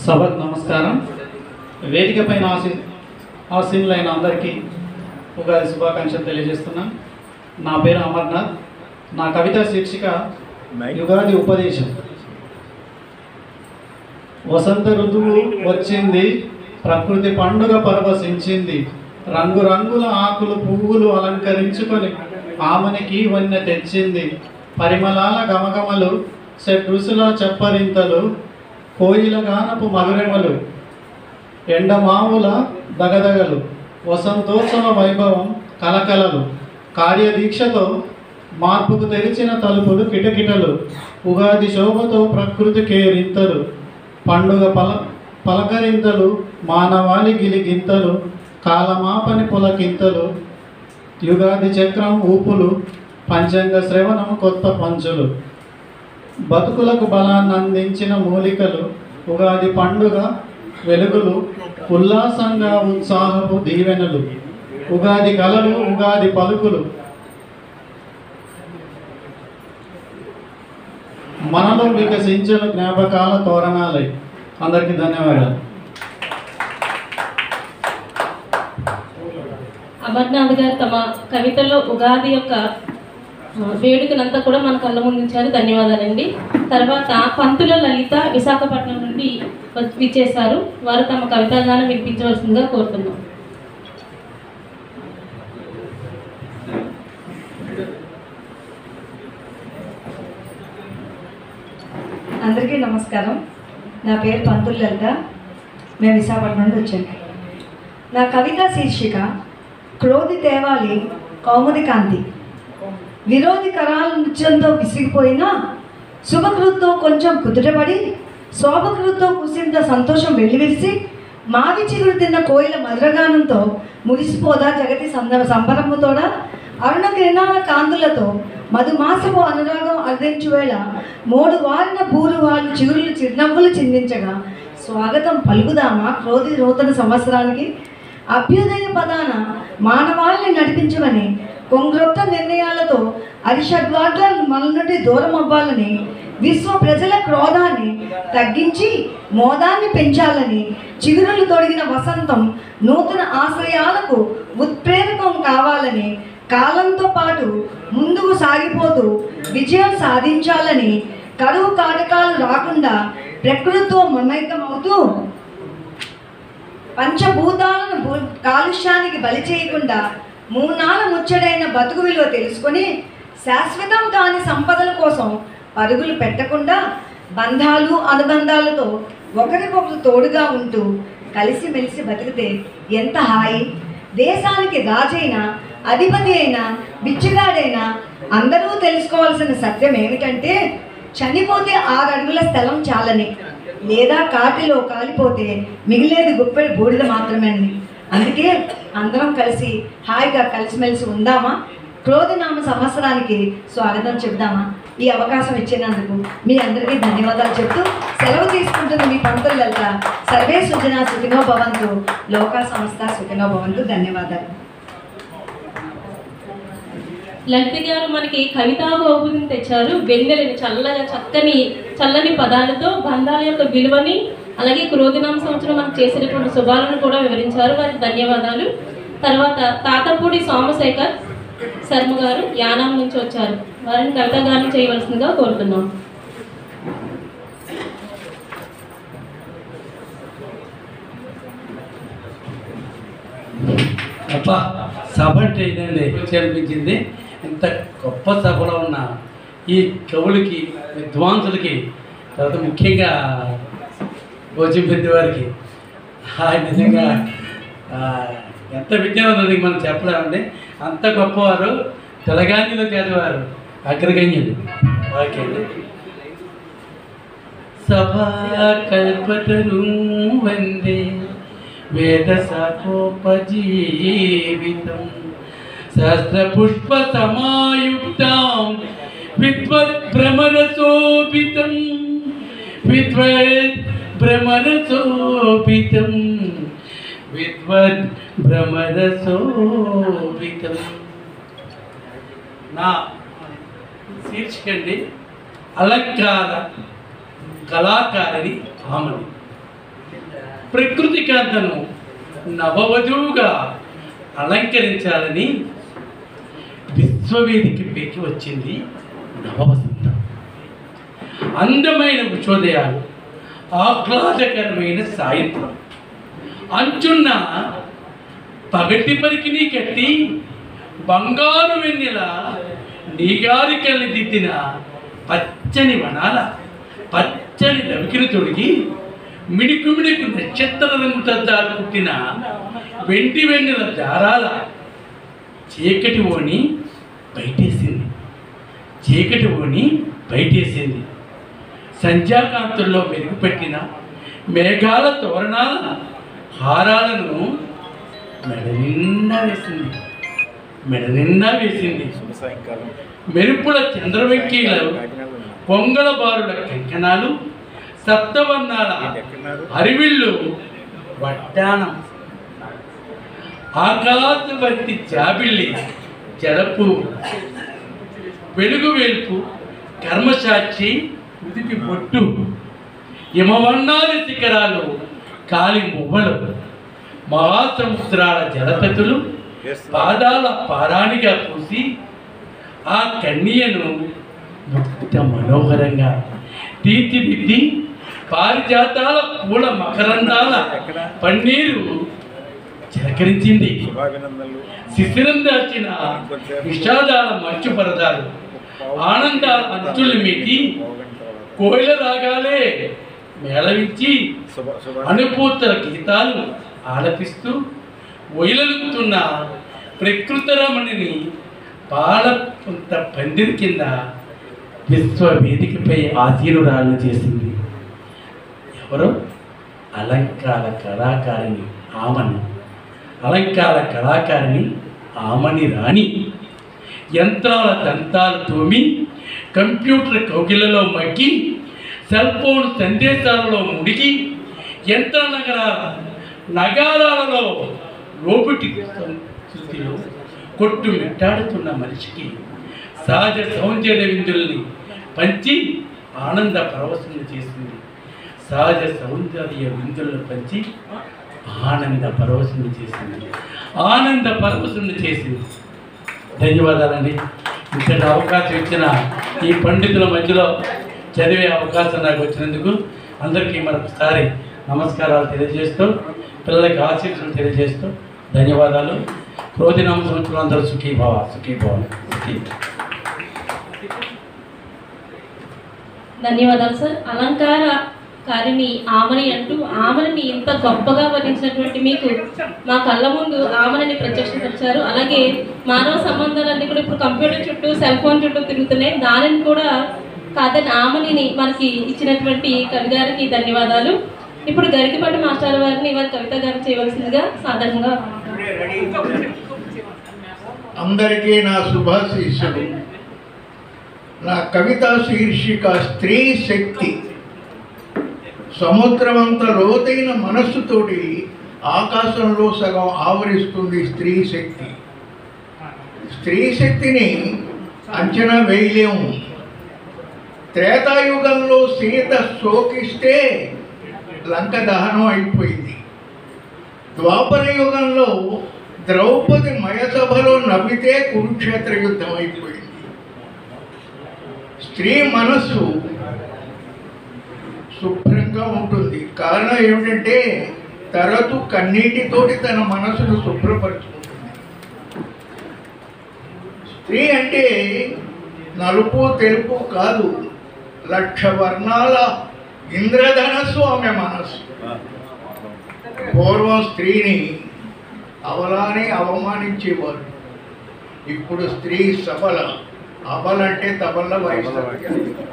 సభకు నమస్కారం వేదిక పైన ఆసి ఆసీనులైన అందరికీ ఉగాది శుభాకాంక్షలు తెలియజేస్తున్నాను నా పేరు అమర్నాథ్ నా కవిత శీర్షిక యుగాది ఉపదేశం వసంత ఋతువు వచ్చింది ప్రకృతి పండుగ పరవశించింది రంగురంగుల ఆకులు పువ్వులు అలంకరించుకొని ఆమెనికి వన్నె తెచ్చింది పరిమళాల గమగమలు షడ్రుసుల చెప్పరింతలు కోయిల గానపు మధురిమలు ఎండమావుల దగదగలు వసంతోత్సవ వైభవం కలకలలు కార్యదీక్షతో మార్పుకు తెరిచిన తలుపులు కిటకిటలు ఉగాది శోభతో ప్రకృతి కేరింతలు పండుగ పల పలకరింతలు మానవాళి గిలిగింతలు కాలమాపని పులకింతలు యుగాది చక్రం ఊపులు పంచాంగ శ్రవణం కొత్త పంచులు బతుకులకు బలాన్ని అందించిన మూలికలు ఉగాది పండుగ వెలుగులు ఉల్లాసంగా ఉత్సాహపు దీవెనలు ఉగాది కలలు ఉగాది పలుకులు మనలో వికసించిన జ్ఞాపకాల తోరణాలై అందరికీ ధన్యవాదాలు అమర్నాథ్ గారు తమ కవితలో ఉగాది యొక్క ఆ, వేడుకనంతా కూడా మన కళ్ళ ముందు ఉంచారు ధన్యవాదాలండి తర్వాత పంతుల లలిత విశాఖపట్నం నుండి వచ్చి- విచ్చేశారు వారు తమ కవితాగానం వినిపించవలసిందిగా కోరుతున్నాం అందరికీ నమస్కారం నా పేరు పంతులు లలిత మేము విశాఖపట్నం నుండి వచ్చాను నా కవిత శీర్షిక క్రోధి తేవాలి కౌముది కాంతి విరోధి కరాల నృత్యంతో విసిగిపోయినా శుభకృత్తో కొంచెం కుదుటపడి శోభకృత్తో కుసింత సంతోషం వెల్లివిరిసి మావి చిగురు తిన్న కోయిల మధురగానంతో మురిసిపోదా జగతి సంద సంబరముతోడా అరుణ కిరణాల కాంతులతో మధుమాసపు అనురాగం అర్ధించు వేళ మూడు వారిన బూరు వాళ్ళు చిగురులు చిరునవ్వులు చిందించగా స్వాగతం పలుకుదామా క్రోధి నూతన సంవత్సరానికి అభ్యుదయ పదాన మానవాళిని నడిపించమని కొంగ్రొత్త నిర్ణయాలతో అరిషడ్వార్గాలను మన నుండి దూరం అవ్వాలని విశ్వ ప్రజల క్రోధాన్ని తగ్గించి మోదాన్ని పెంచాలని చిగురులు తొడిగిన వసంతం నూతన ఆశ్రయాలకు ఉత్ప్రేరకం కావాలని కాలంతో పాటు ముందుకు సాగిపోతూ విజయం సాధించాలని కరువు కాటకాలు రాకుండా ప్రకృతితో మమైకమవుతూ పంచభూతాలను భూ- కాలుష్యానికి బలి చేయకుండా మూనాల ముచ్చడైన బతుకు విలువ తెలుసుకొని శాశ్వతం కాని సంపదల కోసం పరుగులు పెట్టకుండా బంధాలు అనుబంధాలతో ఒకరికొకరు తోడుగా ఉంటూ కలిసిమెలిసి బతికితే ఎంత హాయి దేశానికి రాజైన అధిపతి అయినా బిచ్చగాడైనా అందరూ తెలుసుకోవాల్సిన సత్యం ఏమిటంటే చనిపోతే ఆరు అడుగుల స్థలం చాలని లేదా కాటిలో కాలిపోతే మిగిలేది గుప్పెడు బూడిద మాత్రమే అండి అందుకే అందరం కలిసి హాయిగా కలిసిమెలిసి ఉందామా క్రోధనామ సంవత్సరానికి స్వాగతం చెప్దామా ఈ అవకాశం ఇచ్చినందుకు మీ అందరికీ ధన్యవాదాలు చెప్తూ సెలవు తీసుకుంటున్న మీ పంతుల లలిత సర్వే సుజన సుఖినో భవంతు లోకా సంస్థ సుఖినో భవంతు ధన్యవాదాలు లలిత గారు మనకి కవితాభోగుని తెచ్చారు వెన్నెలని చల్లగా చక్కని చల్లని పదాలతో బంధాల యొక్క విలువని అలాగే క్రోధినామ సంవత్సరం మనకు చేసినటువంటి శుభాలను కూడా వివరించారు వారికి ధన్యవాదాలు తర్వాత తాతపూడి సోమశేఖర్ శర్మ గారు యానాం నుంచి వచ్చారు వారిని కవితాగానం చేయవలసిందిగా కోరుతున్నాం అప్ప సభ అంటే ఇదండి రుచి అనిపించింది ఇంత గొప్ప సభలో ఉన్న ఈ కవులకి విద్వాంసులకి తర్వాత ముఖ్యంగా గోచిపెద్ది వారికి ఆ నిజంగా ఆ, ఎంత విద్యావంతులకి మనం చెప్పలేమండి అంత గొప్పవారు తెలగాంగిలో చదివారు అగ్రగణ్యులు ఓకే అండి సభా కల్పతరు వందే వేద సకోపజీవితం సహస్రపుష్ప సమాయుక్తం విద్వత్ భ్రమరసోపితం విద్వత్ భ్రమరసోపితం విద్వత్ భ్రమరసోపితం నా శీర్షికండి అలంకార కళాకారిణి ఆమని ప్రకృతి కాంతను నవవధువుగా అలంకరించాలని విశ్వవేదికపైకి వచ్చింది నవవసంతం అందమైన ఉషోదయాలు ఆహ్లాదకరమైన సాయంత్రం అంచున్న పగటి పరికిని కట్టి బంగారు వెన్నెల నీగారికల్ని దిద్దిన పచ్చని వనాల పచ్చని రవికిని తొడిగి మిడికుమిడికి నక్షత్ర రంగుతో దారి పుట్టిన వెండి వెన్నెల దారాల చీకటి ఓని బయటేసింది చీకటి ఓని బయటేసింది సంధ్యాకాంతుల్లో మెరుగుపెట్టిన మేఘాల తోరణాల హారాలను మెడ నిండా వేసింది మెడ నిండా వేసింది మెరుపుల చంద్రవెంకీలు పొంగల బారుల కంకణాలు సప్తవర్ణాల హరివిల్లు వడ్డానం ఆకాశవర్తి జాబిల్లి జడపు వెలుగు వేల్పు కర్మసాక్షి ఉదిపి బొట్టు హిమవర్ణాది శిఖరాలు కాలి మువ్వలు మహాసముద్రాల జలతతులు పాదాల పారాణిగా పూసి ఆ కన్యను ముక్త మనోహరంగా తీర్చిదిద్ది పారిజాతాల పూల మకరందాల పన్నీరు చిలకరించింది శిశిరం దాచిన విషాదాల మంచు పరదాలు ఆనందాల అంచులు మీటి కోయిల రాగాలే మేళవించి అనుభూతుల గీతాలు ఆలపిస్తూ ఒయిలలుతున్న ప్రకృతరమణిని పాలపుంత పందిరి కింద విశ్వ వేదికపై ఆసీనురాలను చేసింది ఎవరు అలంకార కళాకారిణి ఆమని అలంకార కళాకారిణి ఆమని రాణి యంత్రాల దంతాలు తోమి కంప్యూటర్ కౌగిలలో మగ్గి సెల్ ఫోన్ సందేశాలలో ముడిగి యంత్ర నగరాల నగారాలలో లోపిటి స్థితిలో కొట్టు మిట్టాడుతున్న మనిషికి సహజ సౌందర్య విందుల్ని పంచి ఆనంద పరవశం చేసింది సహజ సౌందర్య విందులను పంచి ఆనంద పరవశం చేసింది ఆనంద పరవశం చేసింది ధన్యవాదాలండి ఇంతటి అవకాశం ఇచ్చిన ఈ పండితుల మధ్యలో చదివే అవకాశం నాకు వచ్చినందుకు అందరికీ మరొకసారి నమస్కారాలు తెలియజేస్తూ పిల్లలకి ఆశీస్సులు తెలియజేస్తూ ధన్యవాదాలు క్రోధినామ సంవత్సరం అందరూ సుఖీ భవ సుఖీ భవ సుఖీ ధన్యవాదాలు సార్ అలంకార కారిని ఆమని అంటూ ఆమని ఇంత గొప్పగా వర్ణించినటువంటి మీకు మా కళ్ళ ముందు ఆమని ప్రత్యక్షపరిచారు అలాగే మానవ సంబంధాలన్నీ కూడా ఇప్పుడు కంప్యూటర్ చుట్టూ సెల్ ఫోన్ చుట్టూ తిరుగుతున్నాయి దానిని కూడా కాదని ఆమనిని మనకి ఇచ్చినటువంటి కవి గారికి ధన్యవాదాలు ఇప్పుడు గరికిపాటి మాస్టర్ వారిని వారి కవిత గారు చేయవలసిందిగా సాధారణంగా అందరికీ నా శుభాశీస్సులు నా కవిత శీర్షిక స్త్రీ శక్తి సముద్రమంత లోతైన మనస్సుతోటి ఆకాశంలో సగం ఆవరిస్తుంది స్త్రీ శక్తి స్త్రీ శక్తిని అంచనా వేయలేము త్రేతాయుగంలో సీత శోకిస్తే లంక దహనం అయిపోయింది ద్వాపర యుగంలో ద్రౌపది మయసభలో నవ్వితే కురుక్షేత్ర యుద్ధం అయిపోయింది స్త్రీ మనసు శుభ్రంగా ఉంటుంది కారణం ఏమిటంటే తరచు కన్నీటితోటి తన మనసును శుభ్రపరుచుకుంటుంది స్త్రీ అంటే నలుపు తెలుపు కాదు లక్ష వర్ణాల ఇంద్రధనస్సు ఆమె మనస్సు పూర్వం స్త్రీని అవలానే అవమానించేవారు ఇప్పుడు స్త్రీ సబల అబలంటే తబల వాయిస్తారు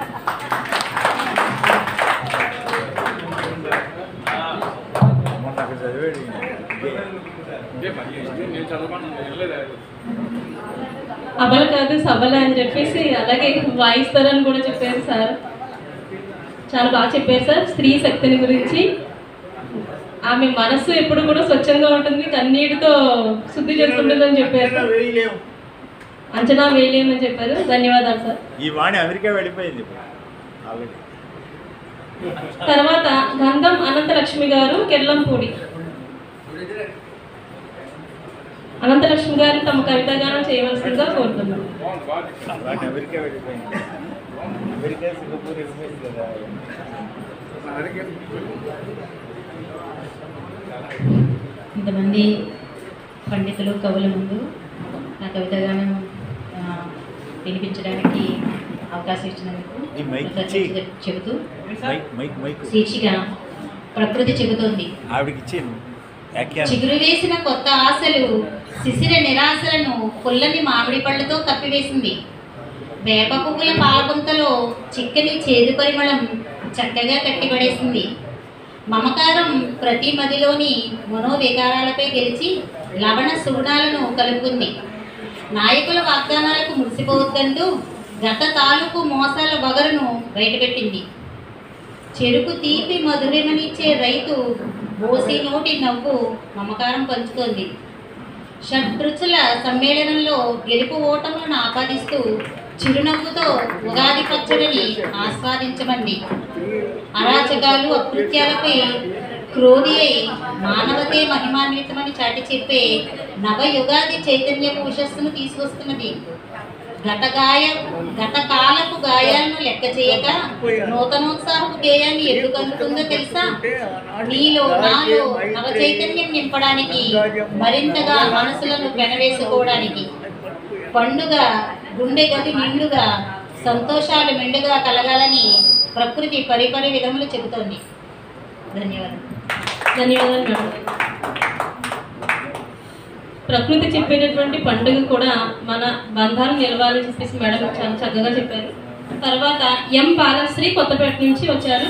అబల కాదు సబల అని చెప్పేసి అలాగే వాయిస్తారని కూడా చెప్పారు సార్ చాలా బాగా చెప్పారు సార్ స్త్రీ శక్తిని గురించి ఆమె మనస్సు ఎప్పుడు కూడా స్వచ్ఛంగా ఉంటుంది కన్నీటితో శుద్ధి చేసుకుంటుందని చెప్పారు సార్ వేయలేము. అంచనా వేయలేమని చెప్పారు ధన్యవాదాలు సార్ ఈ వాణి అమెరికా వెళ్ళిపోయింది ఇప్పుడు ఆల్రెడీ తర్వాత గంధం అనంతలక్ష్మి గారు కెల్లంపూడి అనంతలక్ష్మి గారు తమ కవితాగానం చేయవలసిందిగా కోరుతున్నాం అమెరికా వెళ్ళిపోయింది అమెరికా సింగపూర్ వెళ్ళిపోయింది కదా ఇంతమంది పండితులు కవుల ముందు నా కవితగానం ఆ, వినిపించడానికి అవకాశం ఇచ్చినందుకు ఈ మైక్ కృతజ్ఞతలు చెబుతూ మైక్ మైక్ మైక్ శీర్షిక ప్రకృతి చెబుతోంది ఆవిడకి ఇచ్చాను వ్యాఖ్యానం చిగురు వేసిన కొత్త ఆశలు శిశిర నిరాశలను పుల్లని మామిడి పళ్ళతో కప్పివేసింది వేప పువ్వుల పాలపుంతలో చిక్కని చేదు పరిమళం చక్కగా కట్టిపడేసింది మమకారం ప్రతి మదిలోని మనోవికారాలపై గెలిచి లవణ సుగుణాలను కలుపుకుంది నాయకుల వాగ్దానాలకు మురిసిపోవద్దంటూ గత తాలూకు మోసాల బగరును బయటపెట్టింది చెరుకు తీపి మధురిమనిచ్చే రైతు బోసి నోటి నవ్వు మమకారం పంచుతోంది షడ్రుచుల సమ్మేళనంలో గెలుపు ఓటములను ఆపాదిస్తూ చిరునవ్వుతో ఉగాది పచ్చడిని ఆస్వాదించమంది అరాచకాలు అకృత్యాలపై క్రోధి అయి మానవతే మహిమాన్వితమని చాటి చెప్పే నవయుగాది చైతన్యపు ఉషస్సును తీసుకొస్తున్నది గత గాయ గత కాలపు గాయాలను లెక్క చేయక నూతనోత్సాహపు గేయాన్ని ఎందుకు అందుతుందో తెలుసా నీలో నాలో నవ చైతన్యం నింపడానికి మరింతగా మనసులను పెనవేసుకోవడానికి పండుగ గుండె గది నిండుగా సంతోషాలు మెండుగా కలగాలని ప్రకృతి పరిపరి విధములు చెబుతోంది ధన్యవాదాలు ధన్యవాదాలు మేడం ప్రకృతి చెప్పేటటువంటి పండుగ కూడా మన బంధాలు నిలవాలని చెప్పేసి మేడం చాలా చక్కగా చెప్పారు తర్వాత ఎం బాలశ్రీ కొత్తపేట నుంచి వచ్చారు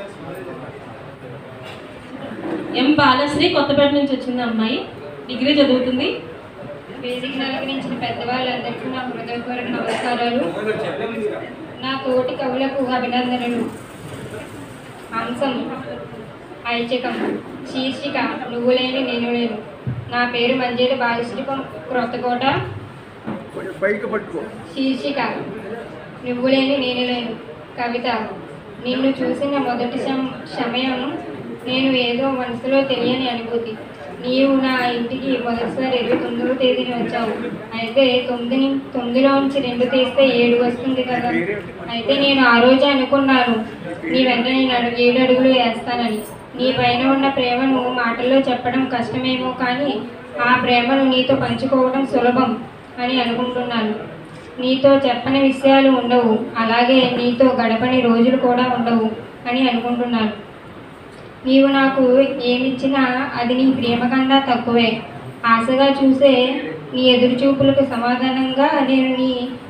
ఎం బాలశ్రీ కొత్తపేట నుంచి వచ్చింది అమ్మాయి డిగ్రీ చదువుతుంది వేదిక అలంకరించిన పెద్దవాళ్ళందరికీ నా హృదయపూర్వక నమస్కారాలు నా తోటి కవులకు అభినందనలు అంశం ఐచ్ఛికం శీర్షిక నువ్వు లేని నేను లేను నా పేరు మంజేరి బాలశ్రీపం క్రొత్తకోట పైకి పట్టుకో శీర్షిక నువ్వు లేని నేను లేను కవిత నిన్ను చూసిన మొదటి సమ- సమయం నేను ఏదో మనసులో తెలియని అనుభూతి నీవు నా ఇంటికి మొదటిసారి ఇరవై తొమ్మిదవ తేదీని వచ్చావు అయితే తొమ్మిది తొమ్మిదిలోంచి రెండు తీస్తే ఏడు వస్తుంది కదా అయితే నేను ఆ రోజు అనుకున్నాను నీ వెంట నేను అడుగు ఏడు అడుగులు వేస్తానని నీ పైన ఉన్న ప్రేమను మాటల్లో చెప్పడం కష్టమేమో కానీ ఆ ప్రేమను నీతో పంచుకోవడం సులభం అని అనుకుంటున్నాను నీతో చెప్పని విషయాలు ఉండవు అలాగే నీతో గడపని రోజులు కూడా ఉండవు అని అనుకుంటున్నాను నీవు నాకు ఏమిచ్చినా అది నీ ప్రేమ కన్నా తక్కువే ఆశగా చూసే నీ ఎదురు చూపులకు సమాధానంగా నేను నీ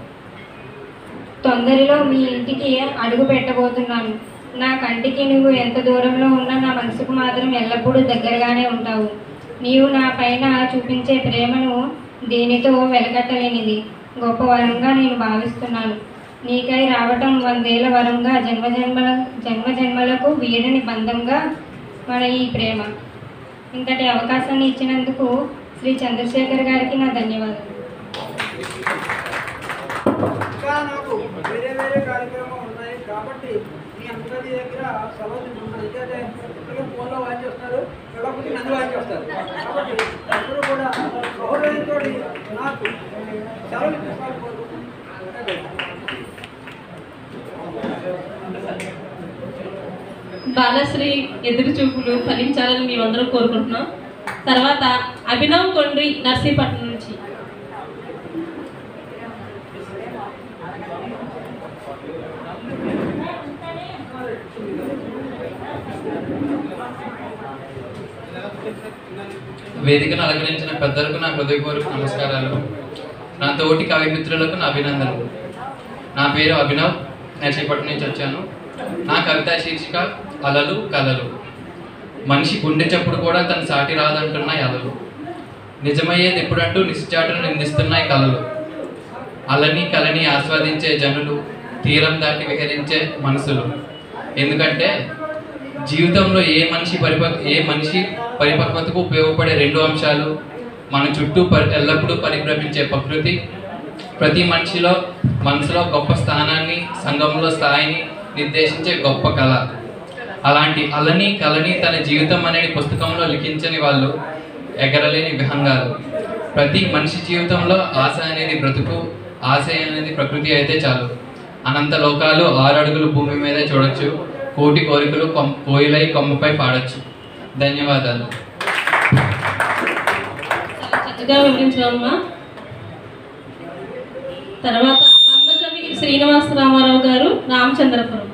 తొందరలో మీ ఇంటికి అడుగు పెట్టబోతున్నాను నా కంటికి నువ్వు ఎంత దూరంలో ఉన్నా నా మనసుకు మాత్రం ఎల్లప్పుడూ దగ్గరగానే ఉంటావు నీవు నా పైన చూపించే ప్రేమను దేనితో వెలకట్టలేనిది గొప్ప వరంగా నేను భావిస్తున్నాను నీకై రావటం వందేళ్ల వరంగా జన్మజన్మల జన్మజన్మలకు వీడని బంధంగా మన ఈ ప్రేమ ఇంతటి అవకాశాన్ని ఇచ్చినందుకు శ్రీ చంద్రశేఖర్ గారికి నా ధన్యవాదాలు ఇంకా నాకు వేరే వేరే కార్యక్రమాలు ఉన్నాయి కాబట్టి మీ అందరి దగ్గర సెలవు తీసుకున్నాను ఎందుకంటే ఇప్పటికే ఫోన్లో వాచ్ చేస్తారు వెళ్ళకపోతే నన్ను వాచ్ చేస్తారు కాబట్టి అందరూ కూడా గౌరవంతో నాకు సెలవు తీసుకోవాలని కోరుకుంటున్నాను బాలశ్రీ ఎదురు చూపులు ఫలించాలని మేమందరం కోరుకుంటున్నాం తర్వాత అభినవ్ కొండ్రి నర్సీపట్నం నుంచి వేదికను అలంకరించిన పెద్దలకు నా హృదయపూర్వక నమస్కారాలు నా తోటి కవి మిత్రులకు నా అభినందనలు నా పేరు అభినవ్ నర్సీపట్నం నుంచి వచ్చాను నా కవిత శీర్షిక అలలు కలలు మనిషి గుండె చప్పుడు కూడా తన సాటి రాదంటున్నాయి అలలు నిజమయ్యేది ఎప్పుడంటూ నిశ్చాటును నిందిస్తున్నాయి కలలు అలని కలని ఆస్వాదించే జనులు తీరం దాటి విహరించే మనసులు ఎందుకంటే జీవితంలో ఏ మనిషి పరిపక్ ఏ మనిషి పరిపక్వతకు ఉపయోగపడే రెండు అంశాలు మన చుట్టూ పరి ఎల్లప్పుడూ పరిభ్రమించే ప్రకృతి ప్రతి మనిషిలో మనసులో గొప్ప స్థానాన్ని సంఘంలో స్థాయిని నిర్దేశించే గొప్ప కళ అలాంటి అలని కలని తన జీవితం అనేది పుస్తకంలో లిఖించని వాళ్ళు ఎగరలేని విహంగాలు ప్రతి మనిషి జీవితంలో ఆశ అనేది బ్రతుకు ఆశ అనేది ప్రకృతి అయితే చాలు అనంత లోకాలు ఆరు అడుగులు భూమి మీద చూడొచ్చు కోటి కోరికలు కొమ్ కోయిలై కొమ్మపై పాడొచ్చు ధన్యవాదాలు చక్కగా వివరించామమ్మా తర్వాత బంధకవి శ్రీనివాస రామారావు గారు రామచంద్రపురం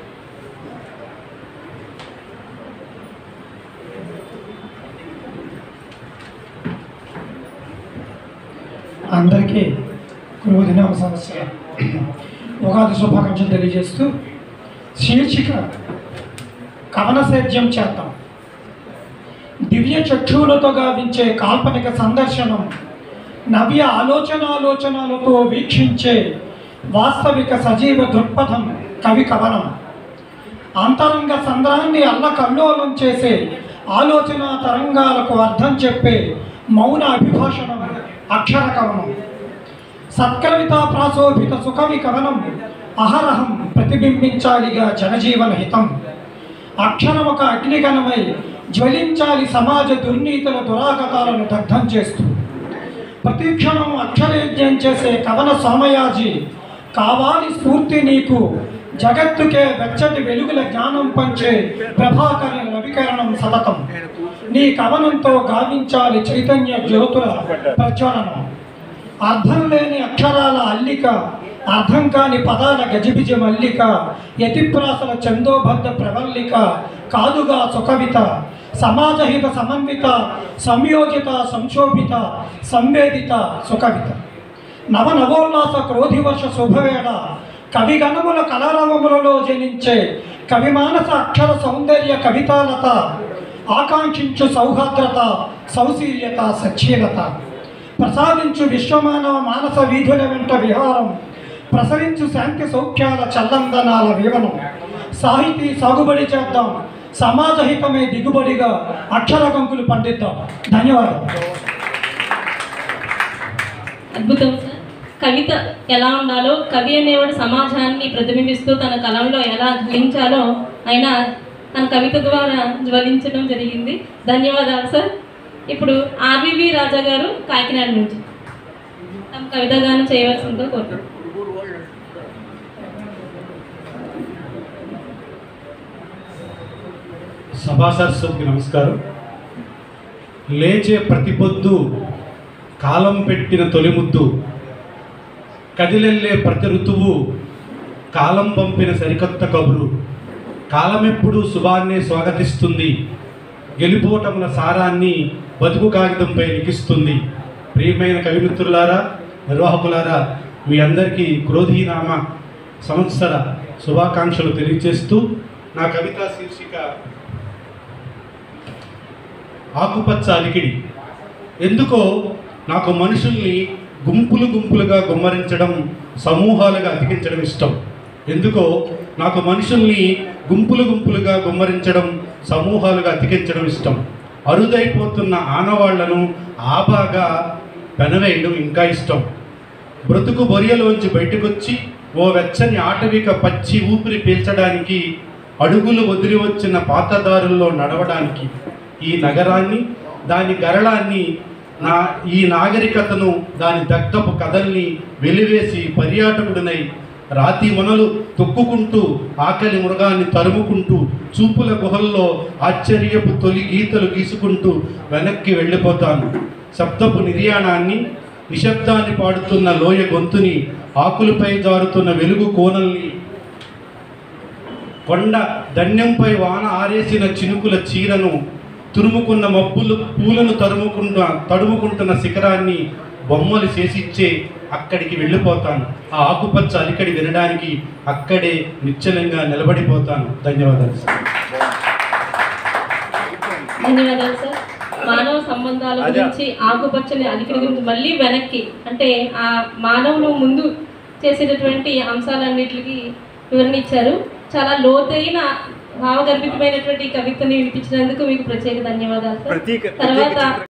అందరికీ క్రోధినామ సంవత్సర ఉగాది శుభాకాంక్షలు తెలియజేస్తూ శీర్షిక కవన సేద్యం చేద్దాం దివ్య చక్షువులతో గావించే కాల్పనిక సందర్శనం నవ్య ఆలోచనాలోచనాలతో వీక్షించే వాస్తవిక సజీవ దృక్పథం కవి కవనం అంతరంగ సంద్రాన్ని అల్లకల్లోలం చేసే ఆలోచన తరంగాలకు అర్థం చెప్పే మౌన అభిభాషణం అక్షర కవనం సత్కవిత ప్రాశోభిత సుకవి కవనం అహరహం ప్రతిబింబించాలిగా జనజీవన హితం అక్షరం ఒక అగ్నిగణమై జ్వలించాలి సమాజ దుర్నీతుల దురాగతాలను దగ్ధం చేస్తూ ప్రతిక్షణం అక్షరయజ్ఞం చేసే కవన సోమయాజి కావాలి స్ఫూర్తి నీకు జగత్తుకే వెచ్చటి వెలుగుల జ్ఞానం పంచే ప్రభాకర రవికరణం సతతం నీ కవనంతో గావించాలి చైతన్య జ్యోతుల ప్రజ్వలనం అర్థం లేని అక్షరాల అల్లిక అర్థం కాని పదాల గజిబిజి మల్లిక యతిప్రాసల చందోబద్ధ ప్రవల్లిక కాదుగా సుకవిత సమాజహిత సమన్విత సంయోజిత సంశోభిత సంవేదిత సుకవిత నవ నవోల్లాస క్రోధివర్ష శుభవేళ కవిగణముల కలరవములలో జనించే కవిమానస అక్షర సౌందర్య కవితాలత ఆకాంక్షించు సౌహార్ద్రత సౌశీల్యత సచ్చీలత ప్రసాదించు విశ్వమానవ మానస వీధుల వెంట విహారం ప్రసరించు శాంతి సౌఖ్యాల చల్లందనాల వీవనం సాహితీ సాగుబడి చేద్దాం సమాజహితమే దిగుబడిగా అక్షర కంకులు పండిద్దాం ధన్యవాదాలు అద్భుతం సార్ కవిత ఎలా ఉండాలో కవి అనేవాడు సమాజాన్ని ప్రతిబింబిస్తూ తన కలంలో ఎలా జ్వలించాలో ఆయన తన కవిత ద్వారా జ్వలించడం జరిగింది ధన్యవాదాలు సార్ ఇప్పుడు ఆర్బీబీ రాజా గారు కాకినాడ నుంచి తమ కవిత గానం చేయవలసిందిగా కోరుతున్నాను సభా సరస్వతికి నమస్కారం లేచే ప్రతి పొద్దు కాలం పెట్టిన తొలి ముద్దు కదిలెళ్ళే ప్రతి ఋతువు కాలం పంపిన సరికొత్త కబురు కాలమెప్పుడు శుభాన్నే స్వాగతిస్తుంది గెలుపోటముల సారాన్ని బతుకు కాగితంపై లిఖిస్తుంది ప్రియమైన కవిమిత్రులారా నిర్వాహకులారా మీ అందరికీ క్రోధీనామ సంవత్సర శుభాకాంక్షలు తెలియజేస్తూ నా కవిత శీర్షిక ఆకుపచ్చ అలికిడి ఎందుకో నాకు మనుషుల్ని గుంపులు గుంపులుగా గుమ్మరించడం సమూహాలుగా అతికించడం ఇష్టం ఎందుకో నాకు మనుషుల్ని గుంపులు గుంపులుగా గుమ్మరించడం సమూహాలుగా అతికించడం ఇష్టం అరుదైపోతున్న ఆనవాళ్లను ఆబాగా పెనవేయడం ఇంకా ఇష్టం బ్రతుకు బొరియలోంచి బయటకొచ్చి ఓ వెచ్చని ఆటవిక పచ్చి ఊపిరి పీల్చడానికి అడుగులు వదిలి వచ్చిన పాతదారుల్లో నడవడానికి ఈ నగరాన్ని దాని గరళాన్ని నా ఈ నాగరికతను దాని దగ్ధపు కథల్ని వెలివేసి పర్యాటకుడినై రాతి మొనలు తొక్కుకుంటూ ఆకలి మృగాన్ని తరుముకుంటూ చూపుల గుహల్లో ఆశ్చర్యపు తొలి గీతలు గీసుకుంటూ వెనక్కి వెళ్ళిపోతాను శబ్దపు నిర్యాణాన్ని నిశ్శబ్దాన్ని పాడుతున్న లోయ గొంతుని ఆకులపై జారుతున్న వెలుగు కోనల్ని కొండ ధన్యంపై వాన ఆరేసిన చినుకుల చీరను తురుముకున్న మబ్బులు పూలను తరుముకుంటున్న తడుముకుంటున్న శిఖరాన్ని బొమ్మలు చేసిచ్చే అక్కడికి వెళ్ళిపోతాను ఆ ఆకుపచ్చ అలికడి వినడానికి అక్కడే నిశ్చలంగా నిలబడిపోతాను ధన్యవాదాలు సార్ ధన్యవాదాలు సార్ మానవ సంబంధాల గురించి ఆకుపచ్చని అలికిడి గురించి మళ్ళీ వెనక్కి అంటే ఆ మానవులు ముందు చేసేటటువంటి అంశాలన్నిటికి వివరణ ఇచ్చారు చాలా లోతైన భావగర్భితమైనటువంటి కవితని వినిపించినందుకు మీకు ప్రత్యేక ధన్యవాదాలు సార్ ప్రతీక- తర్వాత ప్రత్యేక